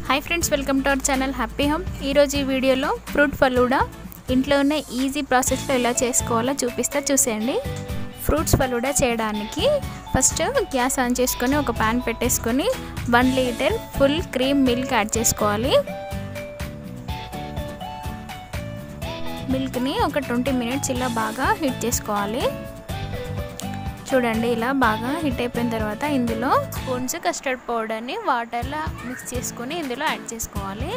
hi friends welcome to our channel happy home ఈరోజు ఈ వీడియోలో ఫ్రూట్ ఫలూడా ఇంట్లో ఉన్న ఈజీ ప్రాసెస్లో ఎలా చేసుకోవాలో చూపిస్తా చూసేయండి ఫ్రూట్స్ ఫలూడా చేయడానికి ఫస్ట్ గ్యాస్ ఆన్ చేసుకొని ఒక ప్యాన్ పెట్టేసుకొని one litre full cream milk add చేసుకోవాలి మిల్క్ని ఒక ట్వంటీ మినిట్స్ ఇలా బాగా హీట్ చేసుకోవాలి చూడండి ఇలా బాగా హీట్ అయిపోయిన తర్వాత ఇందులో స్పూన్స్ కస్టర్డ్ పౌడర్ని వాటర్లో మిక్స్ చేసుకొని ఇందులో యాడ్ చేసుకోవాలి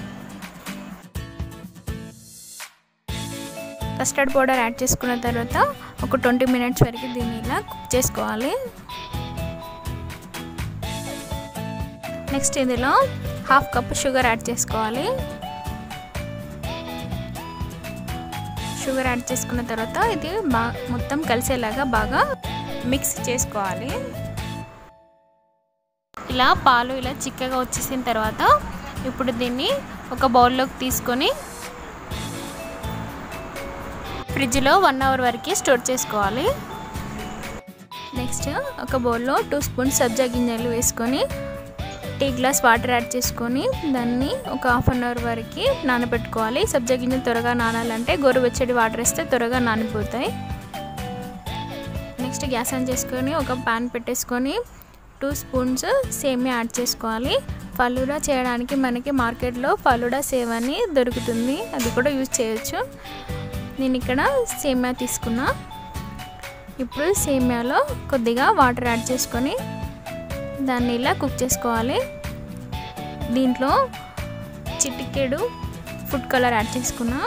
కస్టర్డ్ పౌడర్ యాడ్ చేసుకున్న తర్వాత ఒక ట్వంటీ మినిట్స్ వరకు దీన్ని ఇలా కుక్ చేసుకోవాలి నెక్స్ట్ ఇందులో హాఫ్ కప్ షుగర్ యాడ్ చేసుకోవాలి షుగర్ యాడ్ చేసుకున్న తర్వాత ఇది బాగా మొత్తం కలిసేలాగా బాగా మిక్స్ చేసుకోవాలి ఇలా పాలు ఇలా చిక్కగా వచ్చేసిన తర్వాత ఇప్పుడు దీన్ని ఒక బౌల్లోకి తీసుకొని ఫ్రిడ్జ్లో వన్ అవర్ వరకు స్టోర్ చేసుకోవాలి నెక్స్ట్ ఒక బౌల్లో టూ స్పూన్స్ సబ్జా గింజలు వేసుకొని టీ గ్లాస్ వాటర్ యాడ్ చేసుకొని దాన్ని ఒక హాఫ్ అన్ అవర్ వరకు నానబెట్టుకోవాలి సబ్జా గింజలు త్వరగా నానాలంటే గోరువెచ్చడి వాటర్ వేస్తే త్వరగా నానిపోతాయి నెక్స్ట్ గ్యాస్ ఆన్ చేసుకొని ఒక పాన్ పెట్టేసుకొని టూ స్పూన్స్ సేమియా యాడ్ చేసుకోవాలి ఫలూడా చేయడానికి మనకి మార్కెట్లో ఫలూడా సేవ్ అని దొరుకుతుంది అది కూడా యూజ్ చేయొచ్చు నేను ఇక్కడ సేమియా తీసుకున్నా ఇప్పుడు సేమియాలో కొద్దిగా వాటర్ యాడ్ చేసుకొని దాన్ని ఇలా కుక్ చేసుకోవాలి దీంట్లో చిటికెడు ఫుడ్ కలర్ యాడ్ చేసుకున్నా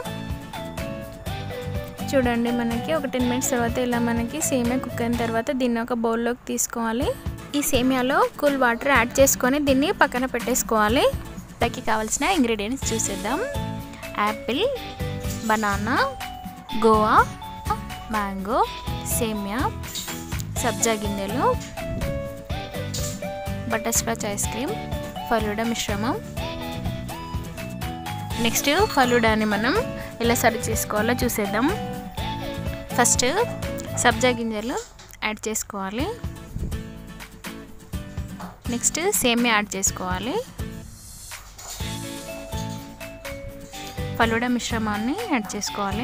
చూడండి మనకి ఒక టెన్ మినిట్స్ తర్వాత ఇలా మనకి సేమియా కుక్ అయిన తర్వాత దీన్ని ఒక బౌల్లోకి తీసుకోవాలి ఈ సేమియాలో కూల్ వాటర్ యాడ్ చేసుకొని దీన్ని పక్కన పెట్టేసుకోవాలి దానికి కావాల్సిన ఇంగ్రీడియంట్స్ చూసేద్దాం యాపిల్ బనానా గోవా మ్యాంగో సేమియా సబ్జా గింజలు butterscotch ice cream falooda మిశ్రమం నెక్స్ట్ ఫలూడాని మనం ఎలా సర్వ్ చేసుకోవాలో చూసేద్దాం ఫస్ట్ సబ్జా గింజలు యాడ్ చేసుకోవాలి నెక్స్ట్ సేమియా యాడ్ చేసుకోవాలి ఫలూడా మిశ్రమాన్ని యాడ్ చేసుకోవాలి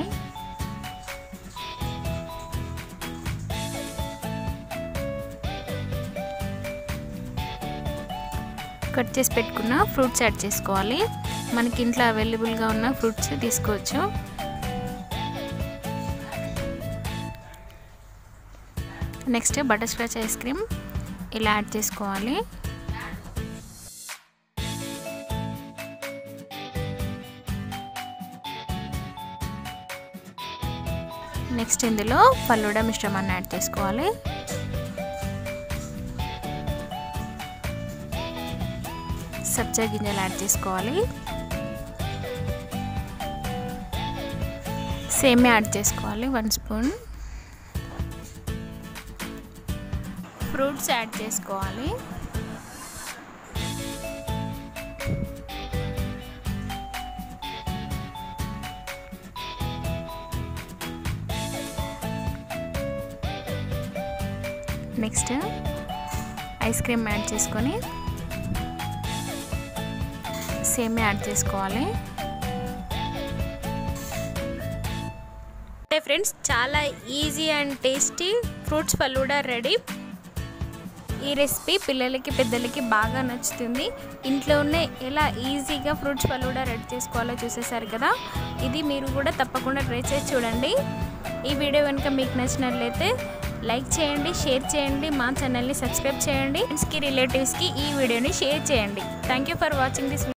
కట్ చేసి పెట్టుకున్న ఫ్రూట్స్ యాడ్ చేసుకోవాలి మనకి ఇంట్లో అవైలబుల్గా ఉన్న ఫ్రూట్స్ తీసుకోవచ్చు next butterscotch ice cream ఇలా యాడ్ చేసుకోవాలి నెక్స్ట్ ఇందులో ఫల్లూడా మిశ్రమాన్ని యాడ్ చేసుకోవాలి సబ్జా గింజలు యాడ్ చేసుకోవాలి సేమ్ యాడ్ చేసుకోవాలి వన్ స్పూన్ ఫ్రూట్స్ యాడ్ చేసుకోవాలి నెక్స్ట్ ఐస్ క్రీమ్ యాడ్ చేసుకొని సేమ్ యాడ్ చేసుకోవాలి అంటే ఫ్రెండ్స్ చాలా easy and tasty fruits falooda ready ఈ రెసిపీ పిల్లలకి పెద్దలకి బాగా నచ్చుతుంది ఇంట్లోనే ఎలా ఈజీగా ఫ్రూట్స్ ఫలూడా రెడీ చేసుకోవాలో చూసేసారు కదా ఇది మీరు కూడా తప్పకుండా ట్రై చేసి చూడండి ఈ వీడియో కనుక మీకు నచ్చినట్లయితే లైక్ చేయండి షేర్ చేయండి మా ఛానల్ని సబ్స్క్రైబ్ చేయండి ఫ్రెండ్స్కి రిలేటివ్స్కి ఈ వీడియోని షేర్ చేయండి thank you for watching this